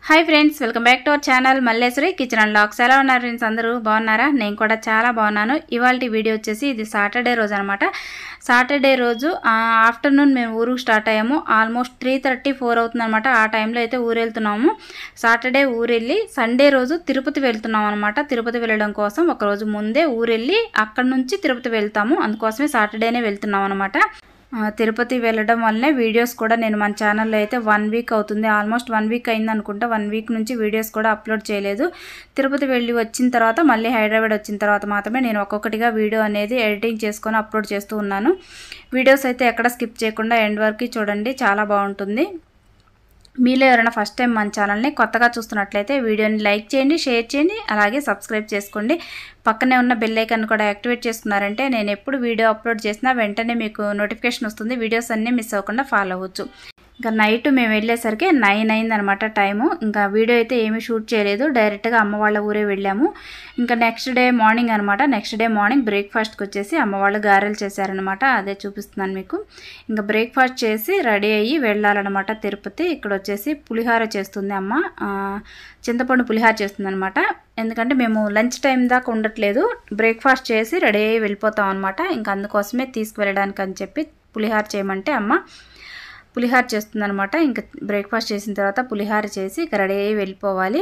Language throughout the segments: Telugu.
hi friends welcome back to our channel Malleswari kitchen and లాక్స్ ఎలా ఉన్నారు ఫ్రెండ్స్ అందరూ బాగున్నారా నేను కూడా చాలా బాగున్నాను ఇవాళ వీడియో వచ్చేసి ఇది సాటర్డే రోజు అనమాట సాటర్డే రోజు ఆఫ్టర్నూన్ మేము ఊరుకు స్టార్ట్ అయ్యాము ఆల్మోస్ట్ త్రీ థర్టీ ఫోర్ అవుతుంది అనమాట ఆ టైంలో అయితే ఊరు వెళ్తున్నాము సాటర్డే ఊరు వెళ్ళి సండే రోజు తిరుపతి వెళ్తున్నాం అనమాట తిరుపతి వెళ్ళడం కోసం ఒక రోజు ముందే ఊరు వెళ్ళి అక్కడ నుంచి తిరుపతి వెళ్తాము అందుకోసమే సాటర్డేనే వెళ్తున్నాం అనమాట ఆ, తిరుపతి వెళ్ళడం వల్లనే వీడియోస్ కూడా నేను మన ఛానల్లో అయితే వన్ వీక్ అవుతుంది ఆల్మోస్ట్ వన్ వీక్ అయింది అనుకుంటా వన్ వీక్ నుంచి వీడియోస్ కూడా అప్లోడ్ చేయలేదు తిరుపతి వెళ్ళి వచ్చిన తర్వాత మళ్ళీ హైదరాబాద్ వచ్చిన తర్వాత మాత్రమే నేను ఒక్కొక్కటిగా వీడియో అనేది ఎడిటింగ్ చేసుకొని అప్లోడ్ చేస్తూ ఉన్నాను వీడియోస్ అయితే ఎక్కడ స్కిప్ చేయకుండా ఎండ్ వరకు చూడండి చాలా బాగుంటుంది మీలో ఎవరైనా ఫస్ట్ టైం మన ఛానల్ని కొత్తగా చూస్తున్నట్లయితే వీడియోని లైక్ చేయండి షేర్ చేయండి అలాగే సబ్స్క్రైబ్ చేసుకోండి పక్కనే ఉన్న బెల్ ఐకాన్ కూడా యాక్టివేట్ చేసుకున్నారంటే నేను ఎప్పుడు వీడియో అప్లోడ్ చేసినా వెంటనే మీకు నోటిఫికేషన్ వస్తుంది వీడియోస్ అన్నీ మిస్ అవ్వకుండా ఫాలో అవ్వచ్చు ఇంకా నైట్ మేము వెళ్ళేసరికి నైన్ అయింది అనమాట టైము ఇంకా వీడియో అయితే ఏమీ షూట్ చేయలేదు డైరెక్ట్గా అమ్మ వాళ్ళ ఊరే వెళ్ళాము ఇంకా నెక్స్ట్ డే మార్నింగ్ అనమాట నెక్స్ట్ డే మార్నింగ్ బ్రేక్ఫాస్ట్కి వచ్చేసి అమ్మ వాళ్ళు గారెలు చేశారనమాట అదే చూపిస్తున్నాను మీకు ఇంకా బ్రేక్ఫాస్ట్ చేసి రెడీ అయ్యి వెళ్ళాలన్నమాట తిరుపతి ఇక్కడ వచ్చేసి పులిహార చేస్తుంది అమ్మ ఆ, చింతపండు పులిహార చేస్తుంది అనమాట ఎందుకంటే మేము లంచ్ టైం దాకా ఉండట్లేదు బ్రేక్ఫాస్ట్ చేసి రెడీ అయ్యి వెళ్ళిపోతాం అనమాట ఇంకా అందుకోసమే తీసుకువెళ్ళడానికి అని చెప్పి పులిహార చేయమంటే అమ్మ పులిహార చేస్తుందనమాట ఇంకా బ్రేక్ఫాస్ట్ చేసిన తర్వాత పులిహార చేసి ఇక రెడీ అయ్యి వెళ్ళిపోవాలి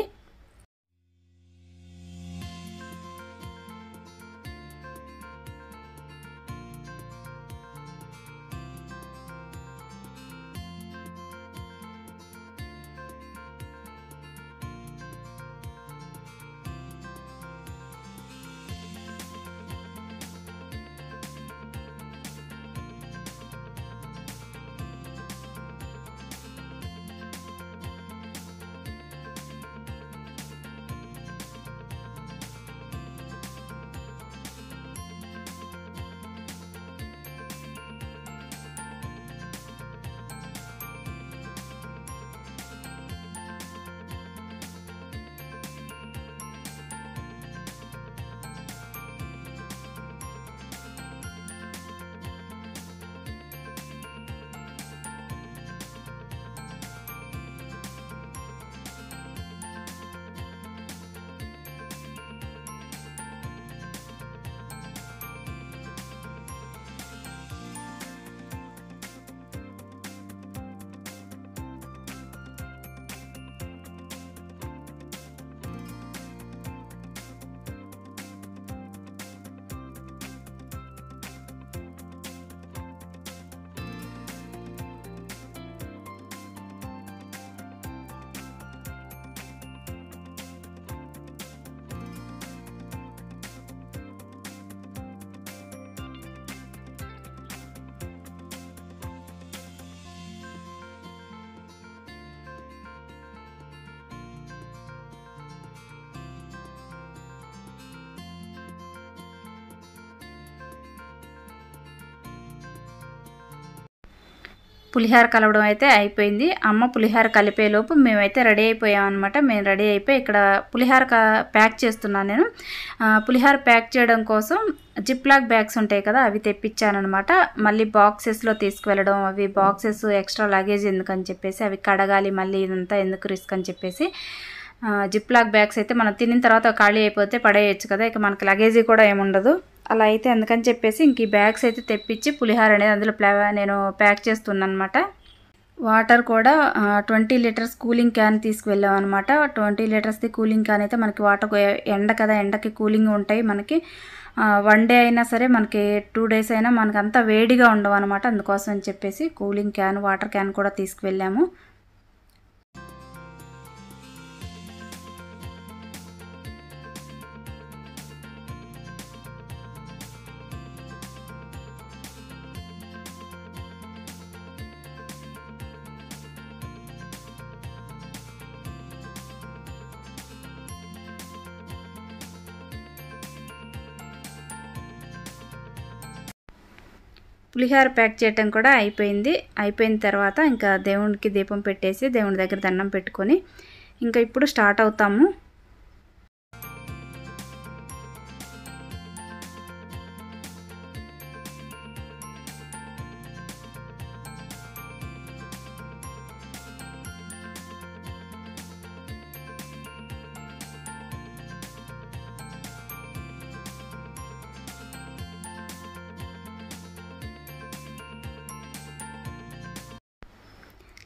పులిహార కలవడం అయితే అయిపోయింది అమ్మ పులిహార కలిపేలోపు మేమైతే రెడీ అయిపోయాం అనమాట మేము రెడీ అయిపోయి ఇక్కడ పులిహార క- ప్యాక్ చేస్తున్నాను నేను ఆ, పులిహార ప్యాక్ చేయడం కోసం జిప్ లాక్ బ్యాగ్స్ ఉంటాయి కదా అవి తెప్పించానమాట మళ్ళీ బాక్సెస్లో తీసుకువెళ్ళడం అవి బాక్సెస్ ఎక్స్ట్రా లగేజ్ ఎందుకని చెప్పేసి అవి కడగాలి మళ్ళీ ఇదంతా ఎందుకు రిస్క్ అని చెప్పేసి జిప్ లాక్ బ్యాగ్స్ అయితే మనం తినిన తర్వాత ఖాళీ అయిపోతే పడేయచ్చు కదా ఇక మనకి లగేజీ కూడా ఏముండదు అలా అయితే అందుకని చెప్పేసి ఇంక ఈ బ్యాగ్స్ అయితే తెప్పించి పులిహార అనేది అందులో ప్లా నేను ప్యాక్ చేస్తున్నాను అనమాట వాటర్ కూడా ట్వంటీ లీటర్స్ కూలింగ్ క్యాన్ తీసుకువెళ్ళాం అనమాట ట్వంటీ లీటర్స్ది కూలింగ్ క్యాన్ అయితే మనకి వాటర్ ఎండ కదా ఎండకి కూలింగ్ ఉంటాయి మనకి వన్ డే అయినా సరే మనకి టూ డేస్ అయినా మనకి అంతా వేడిగా ఉండవు అనమాట అందుకోసం అని చెప్పేసి కూలింగ్ క్యాన్ వాటర్ క్యాన్ కూడా తీసుకువెళ్ళాము పులిహార ప్యాక్ చేయటం కూడా అయిపోయింది అయిపోయిన తర్వాత ఇంకా దేవునికి దీపం పెట్టేసి దేవుని దగ్గర దండం పెట్టుకొని ఇంకా ఇప్పుడు స్టార్ట్ అవుతాము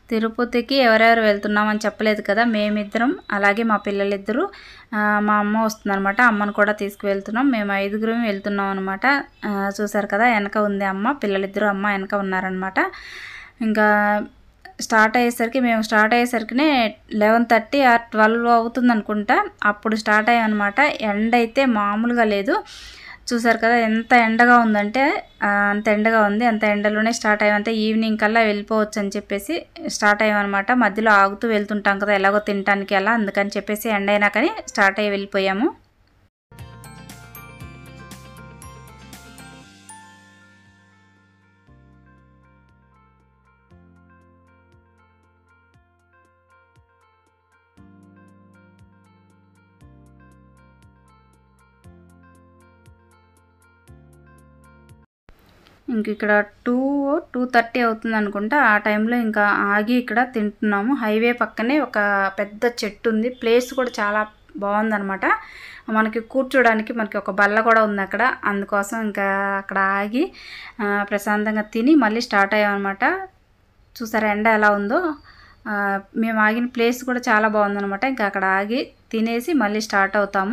తిరుపతికి ఎవరెవరు వెళ్తున్నామని చెప్పలేదు కదా మేమిద్దరం అలాగే మా పిల్లలిద్దరూ ఆ, మా అమ్మ వస్తుందన్నమాట అమ్మను కూడా తీసుకువెళ్తున్నాం మేము ఐదుగురం వెళ్తున్నాం అనమాట చూసారు కదా వెనక ఉంది అమ్మ పిల్లలిద్దరూ అమ్మ వెనక ఉన్నారనమాట ఇంకా స్టార్ట్ అయ్యేసరికి మేము స్టార్ట్ అయ్యేసరికినే లెవెన్ థర్టీ ఆర్ ట్వెల్వ్ అవుతుంది అనుకుంటా అప్పుడు స్టార్ట్ అయ్యామన్నమాట ఎండ అయితే మామూలుగా లేదు చూసారు కదా ఎంత ఎండగా ఉందంటే ఆ, అంత ఎండగా ఉంది అంత ఎండలోనే స్టార్ట్ అయ్యామంటే ఈవినింగ్ కల్లా వెళ్ళిపోవచ్చు అని చెప్పేసి స్టార్ట్ అయ్యామన్నమాట మధ్యలో ఆగుతూ వెళ్తుంటాం కదా ఎలాగో తినటానికి అలా అందుకని చెప్పేసి ఎండ అయినా కానీ స్టార్ట్ అయ్యి వెళ్ళిపోయాము ఇంక ఇక్కడ టూ టూ థర్టీ అవుతుంది అనుకుంటా ఆ టైంలో ఇంకా ఆగి ఇక్కడ తింటున్నాము హైవే పక్కనే ఒక పెద్ద చెట్టు ఉంది ప్లేస్ కూడా చాలా బాగుందన్నమాట మనకి కూర్చోడానికి మనకి ఒక బల్ల కూడా ఉంది అక్కడ అందుకోసం ఇంకా అక్కడ ఆగి ఆ, ప్రశాంతంగా తిని మళ్ళీ స్టార్ట్ అయ్యామన్నమాట చూసారా ఎండ ఎలా ఉందో ఆ, మేము ఆగిన ప్లేస్ కూడా చాలా బాగుందన్నమాట ఇంకా అక్కడ ఆగి తినేసి మళ్ళీ స్టార్ట్ అవుతాము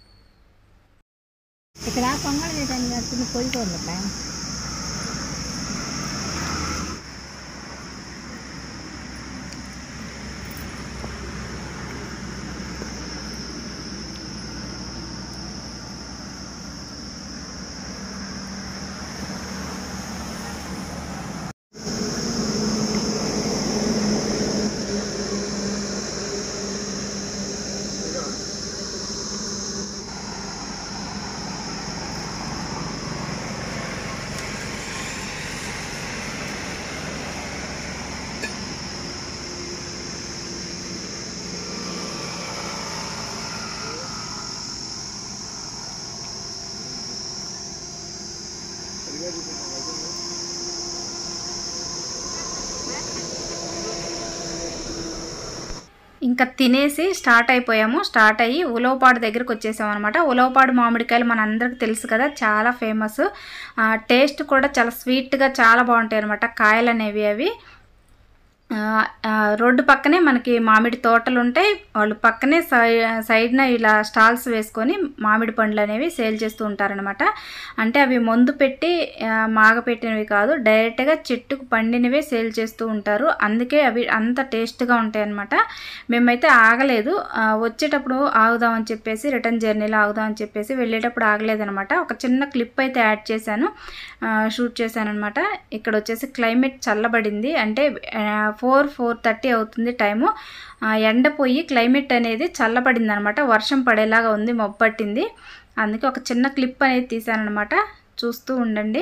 ఇక్కడ పొంగల్ చేయడానికి కడుతున్న పొయ్యి కోరుకుంటా ఇంకా తినేసి స్టార్ట్ అయిపోయాము స్టార్ట్ అయ్యి ఉలవపాడు దగ్గరికి వచ్చేసాం అనమాట ఉలవపాడు మామిడికాయలు మన అందరికి తెలుసు కదా చాలా ఫేమస్ టేస్ట్ కూడా చాలా స్వీట్గా చాలా బాగుంటాయి అనమాట కాయలు అనేవి అవి ఆ, ఆ, రోడ్డు పక్కనే మనకి మామిడి తోటలు ఉంటాయి వాళ్ళు పక్కనే సై సైడ్న ఇలా స్టాల్స్ వేసుకొని మామిడి పండ్లు అనేవి సేల్ చేస్తూ ఉంటారనమాట అంటే అవి మందు పెట్టి ఆ, మాగ పెట్టినవి కాదు డైరెక్ట్గా చెట్టుకు పండినవే సేల్ చేస్తూ ఉంటారు అందుకే అవి అంత టేస్ట్గా ఉంటాయి అనమాట మేమైతే ఆగలేదు ఆ, వచ్చేటప్పుడు ఆగుదామని చెప్పేసి రిటర్న్ జర్నీలో ఆగుదామని చెప్పేసి వెళ్ళేటప్పుడు ఆగలేదనమాట ఒక చిన్న క్లిప్ అయితే యాడ్ చేశాను ఆ, షూట్ చేశాను అనమాట ఇక్కడ వచ్చేసి క్లైమేట్ చల్లబడింది అంటే ఫోర్ ఫోర్ థర్టీ అవుతుంది టైము ఆ, ఎండ పోయి క్లైమేట్ అనేది చల్లబడింది అనమాట వర్షం పడేలాగా ఉంది మొబ్బట్టింది అందుకే ఒక చిన్న క్లిప్ అనేది తీశానమాట చూస్తూ ఉండండి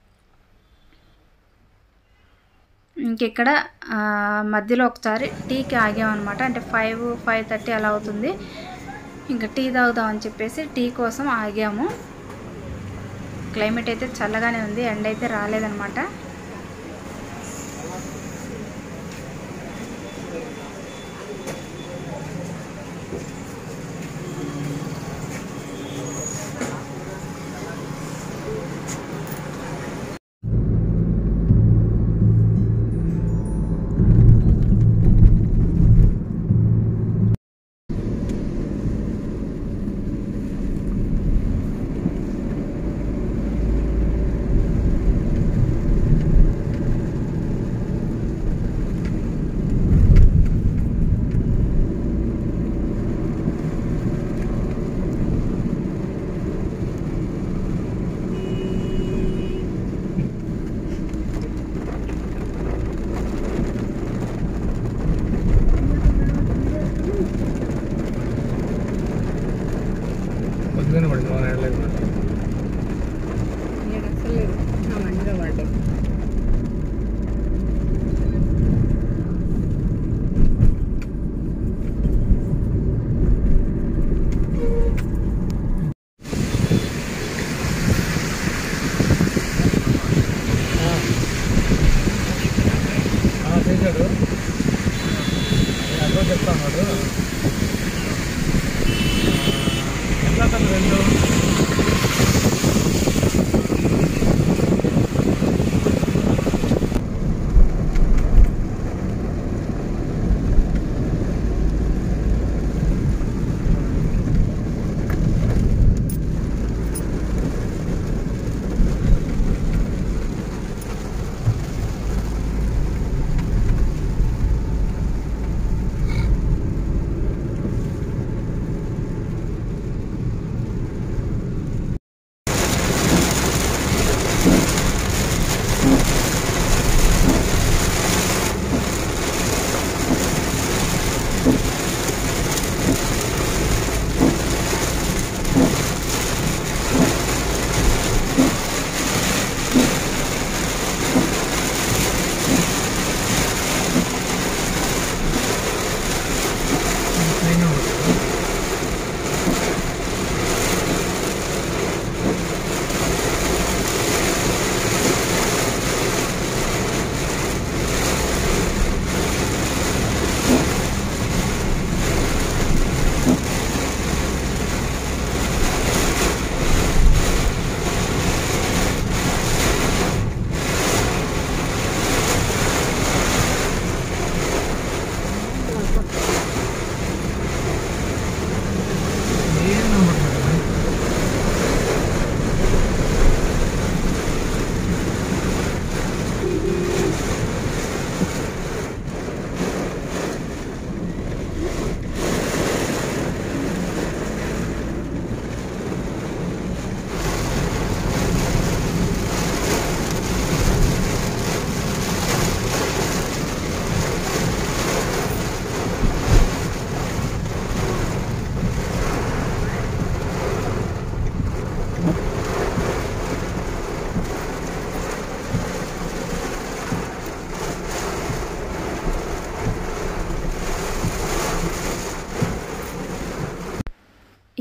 ఇంకెక్కడ ఆ, మధ్యలో ఒకసారి టీకి ఆగామన్నమాట అంటే ఫైవ్ ఫైవ్ థర్టీ అలా అవుతుంది ఇంకా టీ తాగుదాం అని చెప్పేసి టీ కోసం ఆగాము క్లైమేట్ అయితే చల్లగానే ఉంది ఎండ అయితే రాలేదన్నమాట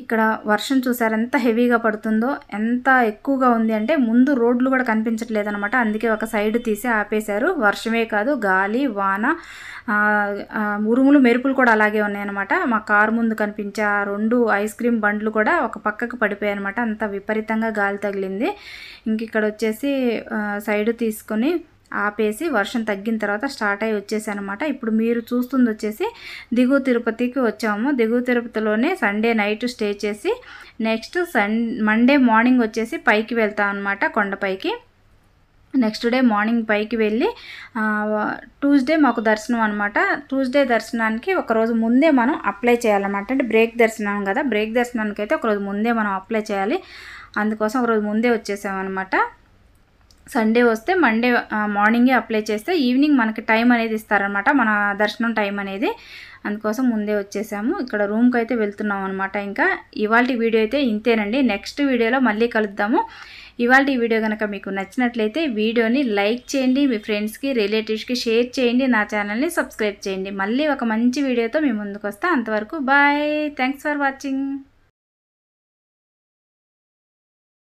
ఇక్కడ వర్షం చూసారు ఎంత హెవీగా పడుతుందో ఎంత ఎక్కువగా ఉంది అంటే ముందు రోడ్లు కూడా కనిపించట్లేదు అనమాట అందుకే ఒక సైడ్ తీసి ఆపేశారు వర్షమే కాదు గాలి వాన ఆ, ఆ, ఉరుములు మెరుపులు కూడా అలాగే ఉన్నాయన్నమాట మా కారు ముందు కనిపించే ఆ రెండు ఐస్ క్రీమ్ బండ్లు కూడా ఒక పక్కకు పడిపోయాయి అనమాట అంత విపరీతంగా గాలి తగిలింది ఇంక ఇక్కడ వచ్చేసి ఆ, సైడ్ తీసుకొని ఆపేసి వర్షం తగ్గిన తర్వాత స్టార్ట్ అయ్యి వచ్చేసానమాట ఇప్పుడు మీరు చూస్తుంది వచ్చేసి దిగువ తిరుపతికి వచ్చాము దిగువ తిరుపతిలోనే సండే నైట్ స్టే చేసి నెక్స్ట్ సన్ మండే మార్నింగ్ వచ్చేసి పైకి వెళ్తాం అనమాట కొండపైకి నెక్స్ట్ డే మార్నింగ్ పైకి వెళ్ళి ఆ, ట్యూస్డే మాకు దర్శనం అనమాట ట్యూస్డే దర్శనానికి ఒకరోజు ముందే మనం అప్లై చేయాలన్నమాట అంటే బ్రేక్ దర్శనం కదా బ్రేక్ దర్శనానికి అయితే ఒకరోజు ముందే మనం అప్లై చేయాలి అందుకోసం ఒకరోజు ముందే వచ్చేసామన్నమాట సండే వస్తే మండే ఆ, మార్నింగే అప్లై చేస్తే ఈవినింగ్ మనకి టైం అనేది ఇస్తారనమాట మన దర్శనం టైం అనేది అందుకోసం ముందే వచ్చేసాము ఇక్కడ రూమ్కి అయితే వెళ్తున్నాం అనమాట ఇంకా ఇవాళ వీడియో అయితే ఇంతేనండి నెక్స్ట్ వీడియోలో మళ్ళీ కలుద్దాము ఇవాళ ఈ వీడియో కనుక మీకు నచ్చినట్లయితే వీడియోని లైక్ చేయండి మీ ఫ్రెండ్స్కి రిలేటివ్స్కి షేర్ చేయండి నా ఛానల్ని సబ్స్క్రైబ్ చేయండి మళ్ళీ ఒక మంచి వీడియోతో మీ ముందుకు వస్తా అంతవరకు బాయ్ థ్యాంక్స్ ఫర్ వాచింగ్